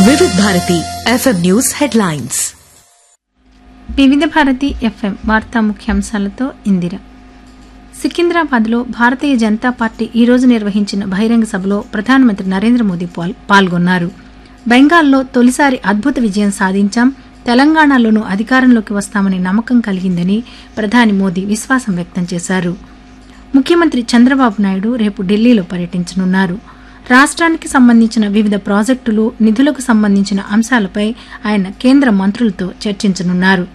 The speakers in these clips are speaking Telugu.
వివిధ భారతి ఎఫ్ఎం న్యూస్ హెడ్లైన్స్ వివిధ భారతి ఎఫ్ఎం వార్తా ముఖ్యాంశాలతో ఇందిర సికింద్రాబాద్లో భారతీయ జనతా పార్టీ ఈ రోజు నిర్వహించిన బహిరంగ సభలో ప్రధానమంత్రి నరేంద్ర మోదీ పాల్- పాల్గొన్నారు బెంగాల్లో తొలిసారి అద్భుత విజయం సాధించాం తెలంగాణలోనూ అధికారంలోకి వస్తామని నమ్మకం కలిగిందని ప్రధాని మోదీ విశ్వాసం వ్యక్తం చేశారు ముఖ్యమంత్రి చంద్రబాబు నాయుడు రేపు ఢిల్లీలో పర్యటించనున్నారు రాష్ట్రానికి సంబంధించిన వివిధ ప్రాజెక్టులు నిధులకు సంబంధించిన అంశాలపై ఆయన కేంద్ర మంత్రులతో చర్చించనున్నారు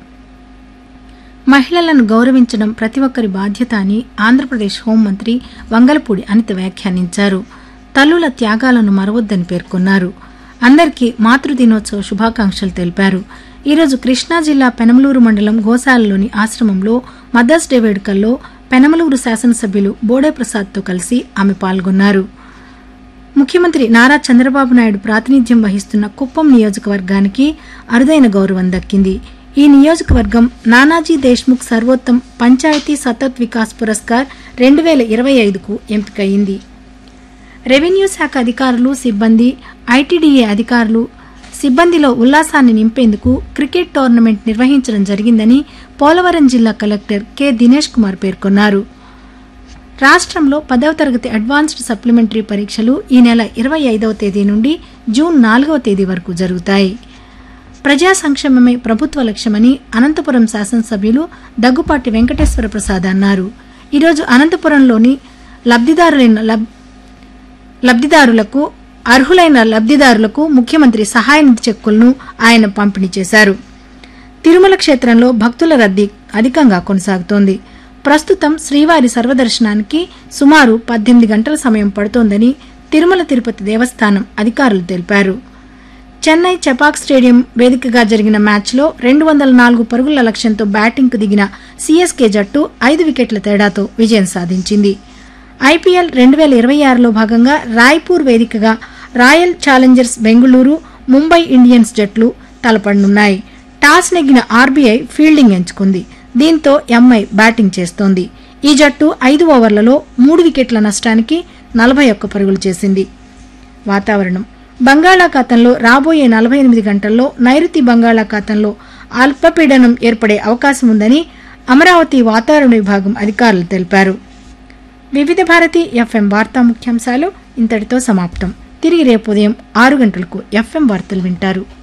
మహిళలను గౌరవించడం ప్రతి ఒక్కరి బాధ్యత అని ఆంధ్రప్రదేశ్ హోంమంత్రి వంగలపూడి అనిత వ్యాఖ్యానించారు తల్లుల త్యాగాలను మరవద్దని పేర్కొన్నారు అందరికీ మాతృదినోత్సవ శుభాకాంక్షలు తెలిపారు ఈరోజు కృష్ణా జిల్లా పెనమలూరు మండలం గోశాలలోని ఆశ్రమంలో మదర్స్ డే వేడుకల్లో పెనమలూరు శాసనసభ్యులు బోడే ప్రసాద్తో కలిసి ఆమె పాల్గొన్నారు ముఖ్యమంత్రి నారా చంద్రబాబు నాయుడు ప్రాతినిధ్యం వహిస్తున్న కుప్పం నియోజకవర్గానికి అరుదైన గౌరవం దక్కింది ఈ నియోజకవర్గం నానాజీ దేశ్ముఖ్ సర్వోత్తమ్ పంచాయతీ సతత్ వికాస్ పురస్కార్ రెండు వేల ఇరవై ఐదుకు ఎంపికయింది రెవెన్యూ శాఖ అధికారులు సిబ్బంది ఐటీడీఏ అధికారులు సిబ్బందిలో ఉల్లాసాన్ని నింపేందుకు క్రికెట్ టోర్నమెంట్ నిర్వహించడం జరిగిందని పోలవరం జిల్లా కలెక్టర్ కె దినేష్ కుమార్ పేర్కొన్నారు రాష్ట్రంలో పదవ తరగతి అడ్వాన్స్డ్ సప్లిమెంటరీ పరీక్షలు ఈ నెల ఇరవై ఐదవ తేదీ నుండి జూన్ నాలుగవ తేదీ వరకు జరుగుతాయి ప్రజా సంక్షేమమే ప్రభుత్వ లక్ష్యమని అనంతపురం శాసనసభ్యులు దగ్గుపాటి వెంకటేశ్వర ప్రసాద్ అన్నారు ఈరోజు అనంతపురంలోని లబ్ధిదారులైన లబ్ లబ్ధిదారులకు అర్హులైన లబ్ధిదారులకు ముఖ్యమంత్రి సహాయ నిధి చెక్కులను ఆయన పంపిణీ చేశారు తిరుమల క్షేత్రంలో భక్తుల రద్దీ అధికంగా కొనసాగుతోంది ప్రస్తుతం శ్రీవారి సర్వదర్శనానికి సుమారు పద్దెనిమిది గంటల సమయం పడుతోందని తిరుమల తిరుపతి దేవస్థానం అధికారులు తెలిపారు చెన్నై చెపాక్ స్టేడియం వేదికగా జరిగిన మ్యాచ్లో రెండు వందల నాలుగు పరుగుల లక్ష్యంతో బ్యాటింగ్కు దిగిన సీఎస్కే జట్టు ఐదు వికెట్ల తేడాతో విజయం సాధించింది ఐపీఎల్ రెండు వేల ఇరవై ఆరులో భాగంగా రాయ్పూర్ వేదికగా Royal Challengers Bengaluru Mumbai Indians జట్లు తలపడనున్నాయి టాస్ నెగ్గిన ఆర్బీఐ ఫీల్డింగ్ ఎంచుకుంది దీంతో ఎంఐ బ్యాటింగ్ చేస్తోంది ఈ జట్టు ఐదు ఓవర్లలో మూడు వికెట్ల నష్టానికి నలభై ఒక్క పరుగులు చేసింది వాతావరణం బంగాళాఖాతంలో రాబోయే నలభై ఎనిమిది గంటల్లో నైరుతి బంగాళాఖాతంలో అల్పపీడనం ఏర్పడే అవకాశం ఉందని అమరావతి వాతావరణ విభాగం అధికారులు తెలిపారు వివిధ భారతి ఎఫ్ఎం వార్తా ముఖ్యాంశాలు ఇంతటితో సమాప్తం తిరిగి రేపు ఉదయం ఆరు గంటలకు ఎఫ్ఎం వార్తలు వింటారు